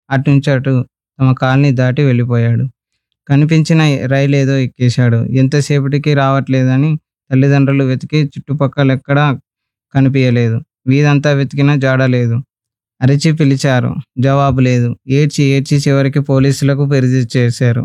అటు నుంచి అటు తమ కాలనీ దాటి వెళ్ళిపోయాడు కనిపించిన రైలు ఏదో ఎక్కేశాడు ఎంతసేపటికి రావట్లేదని తల్లిదండ్రులు వెతికి చుట్టుపక్కల ఎక్కడా కనిపించలేదు వీధంతా వెతికినా జాడ లేదు అరిచి పిలిచారు జవాబు లేదు ఏడ్చి ఏడ్చి చివరికి పోలీసులకు ఫిర్యాదు చేశారు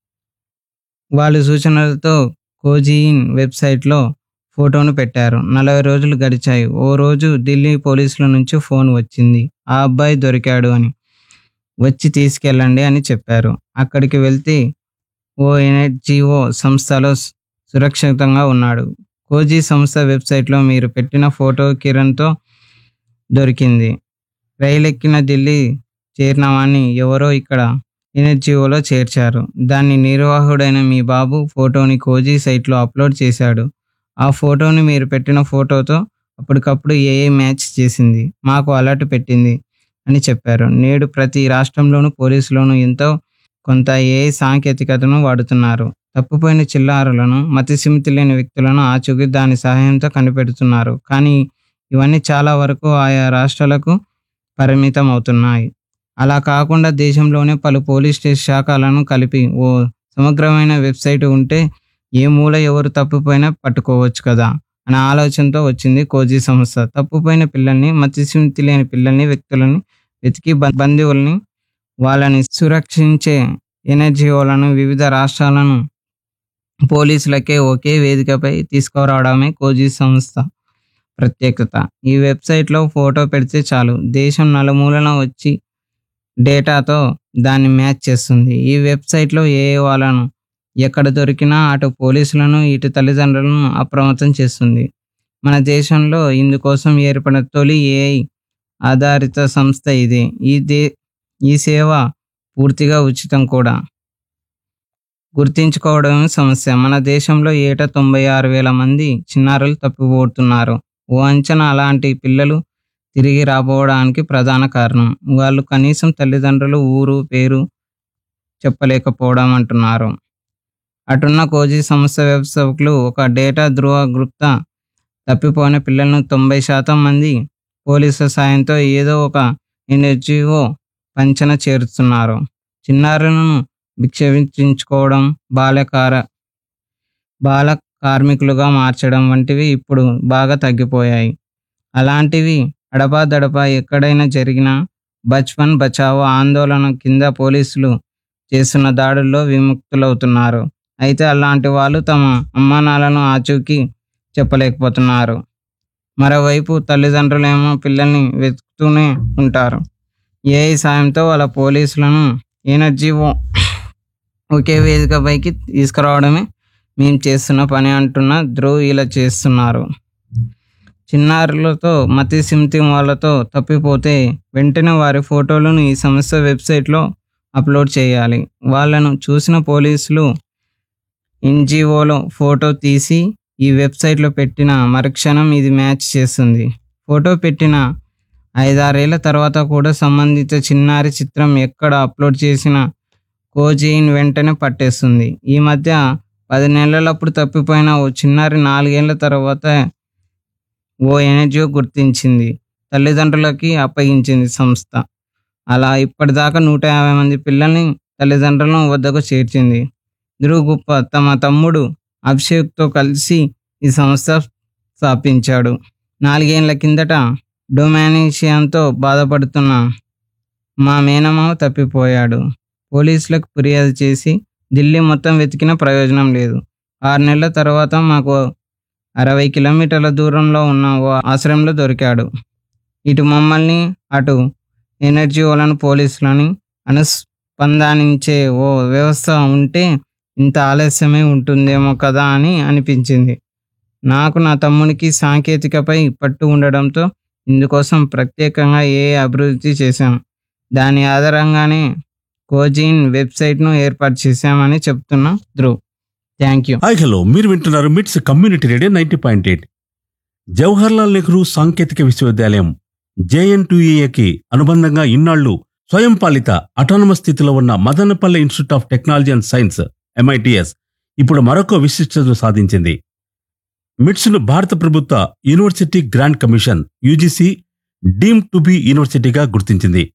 వాళ్ళు సూచనలతో కోజీయిన్ వెబ్సైట్లో ఫోటోను పెట్టారు నలభై రోజులు గడిచాయి ఓ రోజు ఢిల్లీ పోలీసుల నుంచి ఫోన్ వచ్చింది ఆ అబ్బాయి దొరికాడు అని వచ్చి తీసుకెళ్ళండి అని చెప్పారు అక్కడికి వెళ్తే ఓ ఎన్జిఓ సంస్థలో సు- సురక్షితంగా ఉన్నాడు కోజీ సంస్థ వెబ్సైట్లో మీరు పెట్టిన ఫోటో కిరణ్తో దొరికింది రైలెక్కిన ఢిల్లీ చేరినవాన్ని ఎవరో ఇక్కడ ఎన్జిఓలో చేర్చారు దాన్ని నిర్వాహకుడైన మీ బాబు ఫోటోని కోజీ సైట్లో అప్లోడ్ చేశాడు ఆ ఫోటోని మీరు పెట్టిన ఫోటోతో అప్పటికప్పుడు ఏఏ మ్యాచ్ చేసింది మాకు అలర్ట్ పెట్టింది అని చెప్పారు నేడు ప్రతి రాష్ట్రంలోనూ పోలీసులోనూ ఎంతో కొంత ఏఐ సాంకేతికతను వాడుతున్నారు తప్పిపోయిన చిల్లారులను మతిసిమితి లేని వ్యక్తులను ఆచూకీ దాని సహాయంతో కనిపెడుతున్నారు కానీ ఇవన్నీ చాలా వరకు ఆయా రాష్ట్రాలకు పరిమితం అవుతున్నాయి అలా కాకుండా దేశంలోనే పలు పోలీస్ స్టేషన్ శాఖలను కలిపి ఓ సమగ్రమైన వెబ్సైట్ ఉంటే ఏ మూల ఎవరు తప్పిపోయినా పట్టుకోవచ్చు కదా అనే ఆలోచనతో వచ్చింది కోజీ సంస్థ తప్పిపోయిన పిల్లల్ని మతిస్థిమితి లేని పిల్లల్ని వ్యక్తులని వెతికి బ- బంధువుల్ని వాళ్ళని సురక్షించే ఎన్జిఓలను వివిధ రాష్ట్రాలను పోలీసులకే ఒకే వేదికపై తీసుకురావడమే కోజీ సంస్థ ప్రత్యేకత ఈ వెబ్సైట్లో ఫోటో పెడితే చాలు దేశం నలుమూలన వచ్చి డేటాతో దాన్ని మ్యాచ్ చేస్తుంది ఈ వెబ్సైట్లో ఏ వాళ్ళను ఎక్కడ దొరికినా అటు పోలీసులను ఇటు తల్లిదండ్రులను అప్రమత్తం చేస్తుంది మన దేశంలో ఇందుకోసం ఏర్పడిన తొలి ఏఐ ఆధారిత సంస్థ ఇది ఈ దే ఈ సేవ పూర్తిగా ఉచితం కూడా గుర్తించుకోవడం సమస్య మన దేశంలో ఏటా తొంభై ఆరు వేల మంది చిన్నారులు తప్పిపోతున్నారు ఓ అంచనా అలాంటి పిల్లలు తిరిగి రాబోవడానికి ప్రధాన కారణం వాళ్ళు కనీసం తల్లిదండ్రులు ఊరు పేరు చెప్పలేకపోవడం అంటున్నారు అటున్న కోజీ సంస్థ వ్యవస్థకులు ఒక డేటా ధృవ గుప్తా తప్పిపోయిన పిల్లలను తొంభై శాతం మంది పోలీసుల సాయంతో ఏదో ఒక ఎన్జిఓ పంచన చేరుతున్నారు చిన్నారులను భిక్షవించుకోవడం బాలకార బాల కార్మికులుగా మార్చడం వంటివి ఇప్పుడు బాగా తగ్గిపోయాయి అలాంటివి అడపాదడపా ఎక్కడైనా జరిగినా బచ్పన్ బచావో ఆందోళన కింద పోలీసులు చేస్తున్న దాడుల్లో విముక్తులవుతున్నారు అయితే అలాంటి వాళ్ళు తమ అమ్మానాలను ఆచూకీ చెప్పలేకపోతున్నారు మరోవైపు తల్లిదండ్రులేమో పిల్లల్ని వెతుకుతూనే ఉంటారు ఏఐ సాయంతో వాళ్ళ పోలీసులను ఎనర్జీ ఒకే వేదికపైకి తీసుకురావడమే మేము చేస్తున్న పని అంటున్న ధ్రువ్ ఇలా చేస్తున్నారు చిన్నారులతో మతి సిమ్తి వాళ్ళతో తప్పిపోతే వెంటనే వారి ఫోటోలను ఈ సంస్థ వెబ్సైట్లో అప్లోడ్ చేయాలి వాళ్ళను చూసిన పోలీసులు ఎన్జిఓలో ఫోటో తీసి ఈ వెబ్సైట్లో పెట్టిన మరుక్షణం ఇది మ్యాచ్ చేస్తుంది ఫోటో పెట్టిన ఐదారేళ్ల తర్వాత కూడా సంబంధిత చిన్నారి చిత్రం ఎక్కడ అప్లోడ్ చేసిన కోజీన్ వెంటనే పట్టేస్తుంది ఈ మధ్య పది నెలలప్పుడు తప్పిపోయిన ఓ చిన్నారి నాలుగేళ్ల తర్వాత ఓ ఎన్జిఓ గుర్తించింది తల్లిదండ్రులకి అప్పగించింది సంస్థ అలా ఇప్పటిదాకా నూట యాభై మంది పిల్లల్ని తల్లిదండ్రులను వద్దకు చేర్చింది ధ్రువ్ గుప్ప తమ తమ్ముడు అభిషేక్తో కలిసి ఈ సంస్థ స్థాపించాడు నాలుగేళ్ల కిందట డొమానేషియాతో బాధపడుతున్న మా మేనమామ తప్పిపోయాడు పోలీసులకు ఫిర్యాదు చేసి ఢిల్లీ మొత్తం వెతికిన ప్రయోజనం లేదు ఆరు నెలల తర్వాత మాకు అరవై కిలోమీటర్ల దూరంలో ఉన్న ఓ ఆశ్రయంలో దొరికాడు ఇటు మమ్మల్ని అటు ఎనర్జీలను పోలీసులని అనుస్పందానించే ఓ వ్యవస్థ ఉంటే ఇంత ఆలస్యమే ఉంటుందేమో కదా అని అనిపించింది నాకు నా తమ్మునికి సాంకేతికపై పట్టు ఉండడంతో ఇందుకోసం ప్రత్యేకంగా ఏ అభివృద్ధి చేశాం దాని ఆధారంగానే కోజిన్ వెబ్సైట్ను ఏర్పాటు చేశామని చెప్తున్నా Dhruv thank you hi hello మీరు వింటున్నారు MITS community radio ninety point eight Jawaharlal Nehru సాంకేతిక విశ్వవిద్యాలయం జేఎన్టీఏకి అనుబంధంగా ఇన్నాళ్లు స్వయం పాలిత అటానమస్ స్థితిలో ఉన్న Madanapalle institute of technology and science MITS ఇప్పుడు మరొక విశిష్టత సాధించింది మిట్స్ను భారత ప్రభుత్వ university grant commission UGC deem to be యూనివర్సిటీగా గుర్తించింది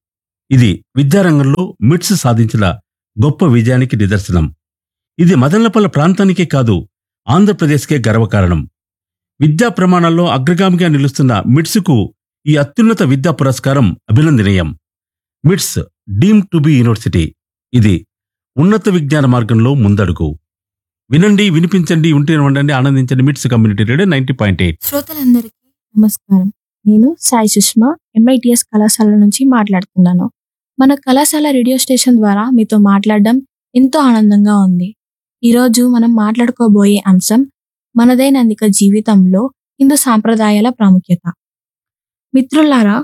ఇది విద్యారంగంలో మిట్స్ సాధించిన గొప్ప విజయానికి నిదర్శనం ఇది మదనపల్లె ప్రాంతానికే కాదు ఆంధ్రప్రదేశ్కే గర్వకారణం విద్యా ప్రమాణాల్లో అగ్రగామిగా నిలుస్తున్న మిట్స్కు ఈ అత్యున్నత విద్యా పురస్కారం అభినందనీయం మిట్స్ డీమ్ టు బి యూనివర్సిటీ ఇది ఉన్నత విజ్ఞాన మార్గంలో ముందడుగు వినండి వినిపించండి ఉంటే ఉండండి ఆనందించండి MITS community radio ninety point eight శ్రోతలందరికీ నమస్కారం నేను సాయి సుష్మా ఎంఐటిఎస్ కళాశాల నుంచి మాట్లాడుతున్నాను మన కళాశాల రేడియో స్టేషన్ ద్వారా మీతో మాట్లాడడం ఎంతో ఆనందంగా ఉంది ఈరోజు మనం మాట్లాడుకోబోయే అంశం మన దైనందిక జీవితంలో హిందూ సాంప్రదాయాల ప్రాముఖ్యత మిత్రులారా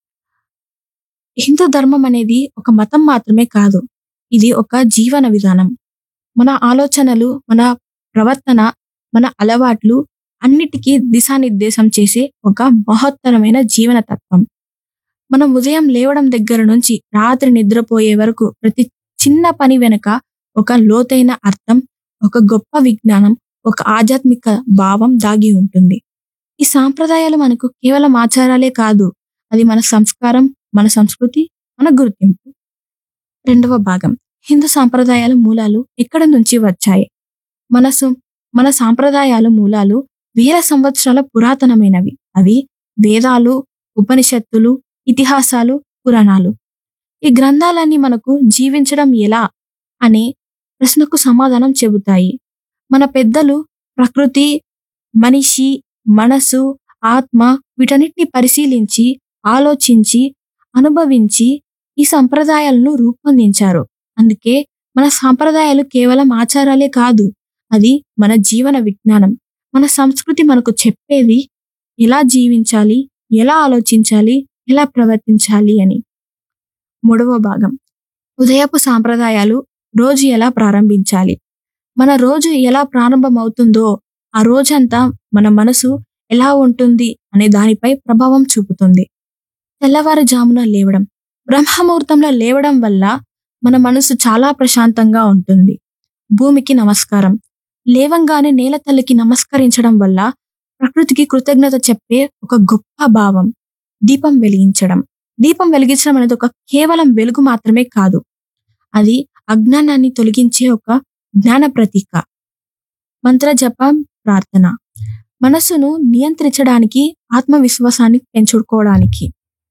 హిందూ ధర్మం అనేది ఒక మతం మాత్రమే కాదు ఇది ఒక జీవన విధానం మన ఆలోచనలు మన ప్రవర్తన మన అలవాట్లు అన్నిటికీ దిశానిర్దేశం చేసే ఒక మహత్తరమైన జీవన తత్వం మనం ఉదయం లేవడం దగ్గర నుంచి రాత్రి నిద్రపోయే వరకు ప్రతి చిన్న పని వెనుక ఒక లోతైన అర్థం ఒక గొప్ప విజ్ఞానం ఒక ఆధ్యాత్మిక భావం దాగి ఉంటుంది ఈ సాంప్రదాయాలు మనకు కేవలం ఆచారాలే కాదు అది మన సంస్కారం మన సంస్కృతి మన గుర్తింపు రెండవ భాగం హిందూ సాంప్రదాయాల మూలాలు ఎక్కడి నుంచి వచ్చాయి మన సం- మన సాంప్రదాయాల మూలాలు వేల సంవత్సరాల పురాతనమైనవి అవి వేదాలు ఉపనిషత్తులు ఇతిహాసాలు పురాణాలు ఈ గ్రంథాలన్నీ మనకు జీవించడం ఎలా అనే ప్రశ్నకు సమాధానం చెబుతాయి మన పెద్దలు ప్రకృతి మనిషి మనసు ఆత్మ వీటన్నిటిని పరిశీలించి ఆలోచించి అనుభవించి ఈ సంప్రదాయాలను రూపొందించారు అందుకే మన సాంప్రదాయాలు కేవలం ఆచారాలే కాదు అది మన జీవన విజ్ఞానం మన సంస్కృతి మనకు చెప్పేది ఎలా జీవించాలి ఎలా ఆలోచించాలి ఎలా ప్రవర్తించాలి అని మూడవ భాగం ఉదయపు సాంప్రదాయాలు రోజు ఎలా ప్రారంభించాలి మన రోజు ఎలా ప్రారంభమవుతుందో ఆ రోజంతా మన మనసు ఎలా ఉంటుంది అనే దానిపై ప్రభావం చూపుతుంది తెల్లవారుజామున లేవడం బ్రహ్మముహూర్తంలో లేవడం వల్ల మన మనసు చాలా ప్రశాంతంగా ఉంటుంది భూమికి నమస్కారం లేవంగానే నేల తల్లికి నమస్కరించడం వల్ల ప్రకృతికి కృతజ్ఞత చెప్పే ఒక గొప్ప భావం దీపం వెలిగించడం దీపం వెలిగించడం అనేది ఒక కేవలం వెలుగు మాత్రమే కాదు అది అజ్ఞానాన్ని తొలగించే ఒక జ్ఞాన ప్రతీక మంత్ర జపం ప్రార్థన మనసును నియంత్రించడానికి ఆత్మవిశ్వాసాన్ని పెంచుకోవడానికి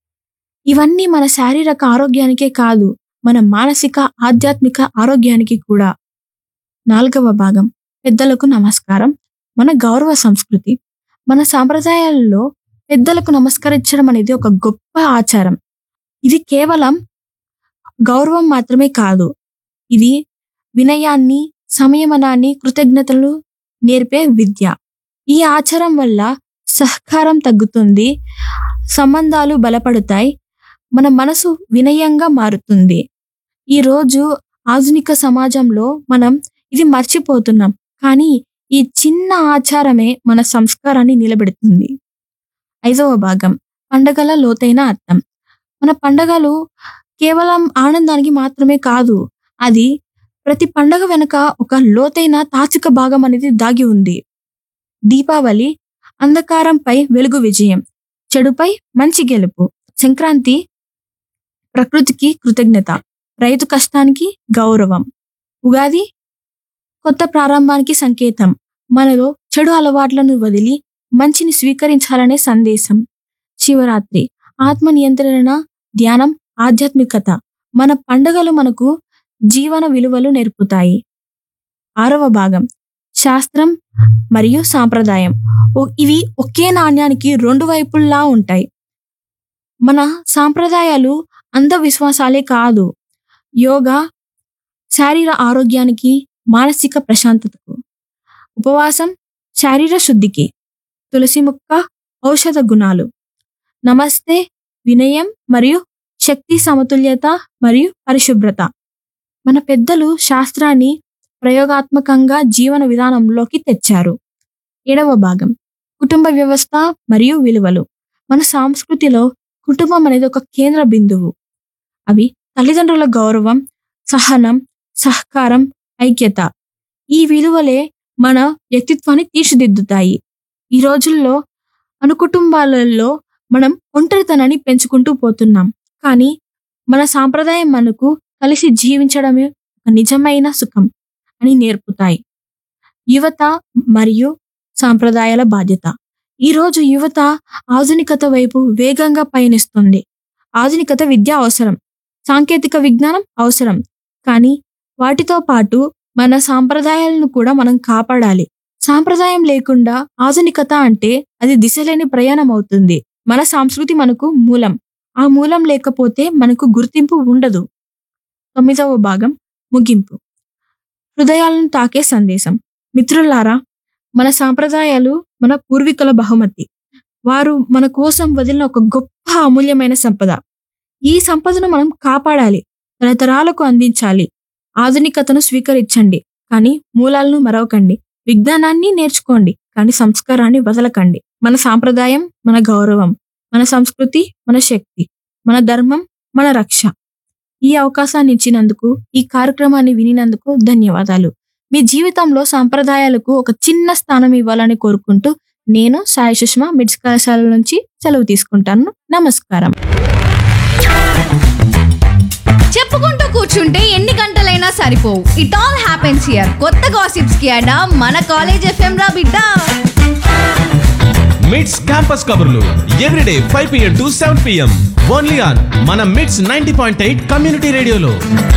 ఇవన్నీ మన శారీరక ఆరోగ్యానికే కాదు మన మానసిక ఆధ్యాత్మిక ఆరోగ్యానికి కూడా నాలుగవ భాగం పెద్దలకు నమస్కారం మన గౌరవ సంస్కృతి మన సాంప్రదాయాలలో పెద్దలకు నమస్కరించడం అనేది ఒక గొప్ప ఆచారం ఇది కేవలం గౌరవం మాత్రమే కాదు ఇది వినయాన్ని సంయమనాన్ని కృతజ్ఞతలు నేర్పే విద్య ఈ ఆచారం వల్ల సహకారం తగ్గుతుంది సంబంధాలు బలపడతాయి మన మనసు వినయంగా మారుతుంది ఈ రోజు ఆధునిక సమాజంలో మనం ఇది మర్చిపోతున్నాం కానీ ఈ చిన్న ఆచారమే మన సంస్కారాన్ని నిలబెడుతుంది ఐదవ భాగం పండగల లోతైన అర్థం మన పండగలు కేవలం ఆనందానికి మాత్రమే కాదు అది ప్రతి పండగ వెనుక ఒక లోతైన తాత్విక భాగం అనేది దాగి ఉంది దీపావళి అంధకారంపై వెలుగు విజయం చెడుపై మంచి గెలుపు సంక్రాంతి ప్రకృతికి కృతజ్ఞత రైతు కష్టానికి గౌరవం ఉగాది కొత్త ప్రారంభానికి సంకేతం మనలో చెడు అలవాట్లను వదిలి మంచిని స్వీకరించాలనే సందేశం శివరాత్రి ఆత్మ నియంత్రణ ధ్యానం ఆధ్యాత్మికత మన పండుగలు మనకు జీవన విలువలు నేర్పుతాయి ఆరవ భాగం శాస్త్రం మరియు సాంప్రదాయం ఓ- ఇవి ఒకే నాణ్యానికి రెండు వైపుల్లా ఉంటాయి మన సాంప్రదాయాలు అంధవిశ్వాసాలే కాదు యోగా శారీర ఆరోగ్యానికి మానసిక ప్రశాంతతకు ఉపవాసం శారీర శుద్ధికి తులసి మొక్క ఔషధ గుణాలు నమస్తే వినయం మరియు శక్తి సమతుల్యత మరియు పరిశుభ్రత మన పెద్దలు శాస్త్రాన్ని ప్రయోగాత్మకంగా జీవన విధానంలోకి తెచ్చారు ఏడవ భాగం కుటుంబ వ్యవస్థ మరియు విలువలు మన సంస్కృతిలో కుటుంబం అనేది ఒక కేంద్ర బిందువు అవి తల్లిదండ్రుల గౌరవం సహనం సహకారం ఐక్యత ఈ విలువలే మన వ్యక్తిత్వాన్ని తీర్చిదిద్దుతాయి ఈ రోజుల్లో అణుకుటుంబాలలో మనం ఒంటరితనాన్ని పెంచుకుంటూ పోతున్నాం కానీ మన సాంప్రదాయం మనకు కలిసి జీవించడమే ఒక నిజమైన సుఖం అని నేర్పుతాయి యువత మరియు సాంప్రదాయాల బాధ్యత ఈ రోజు యువత ఆధునికత వైపు వేగంగా పయనిస్తుంది ఆధునికత విద్య అవసరం సాంకేతిక విజ్ఞానం అవసరం కానీ వాటితో పాటు మన సాంప్రదాయాలను కూడా మనం కాపాడాలి సాంప్రదాయం లేకుండా ఆధునికత అంటే అది దిశలేని ప్రయాణం అవుతుంది మన సంస్కృతి మనకు మూలం ఆ మూలం లేకపోతే మనకు గుర్తింపు ఉండదు తొమ్మిదవ భాగం ముగింపు హృదయాలను తాకే సందేశం మిత్రులారా మన సాంప్రదాయాలు మన పూర్వీకుల బహుమతి వారు మన కోసం వదిలిన ఒక గొప్ప అమూల్యమైన సంపద ఈ సంపదను మనం కాపాడాలి తరతరాలకు అందించాలి ఆధునికతను స్వీకరించండి కానీ మూలాలను మరవకండి విజ్ఞానాన్ని నేర్చుకోండి కానీ సంస్కారాన్ని వదలకండి మన సాంప్రదాయం మన గౌరవం మన సంస్కృతి మన శక్తి మన ధర్మం మన రక్ష ఈ అవకాశాన్ని ఇచ్చినందుకు ఈ కార్యక్రమాన్ని వినినందుకు ధన్యవాదాలు మీ జీవితంలో సాంప్రదాయాలకు ఒక చిన్న స్థానం ఇవ్వాలని కోరుకుంటూ నేను సాయి సుష్మా మిడ్స్ కళాశాల నుంచి సెలవు తీసుకుంటాను నమస్కారం చెప్పుకుంటూ కూర్చుంటే ఎన్ని గంటలైనా సరిపోవు ఇట్ ఆల్ హ్యాపెన్స్ హియర్ కొత్త గాసిప్స్ కి అడా మన కాలేజ్ ఎఫ్ఎం రా బిడ్డ మిడ్స్ క్యాంపస్ కబుర్లు everyday five PM to seven PM only on మన MITS ninety point eight community రేడియోలో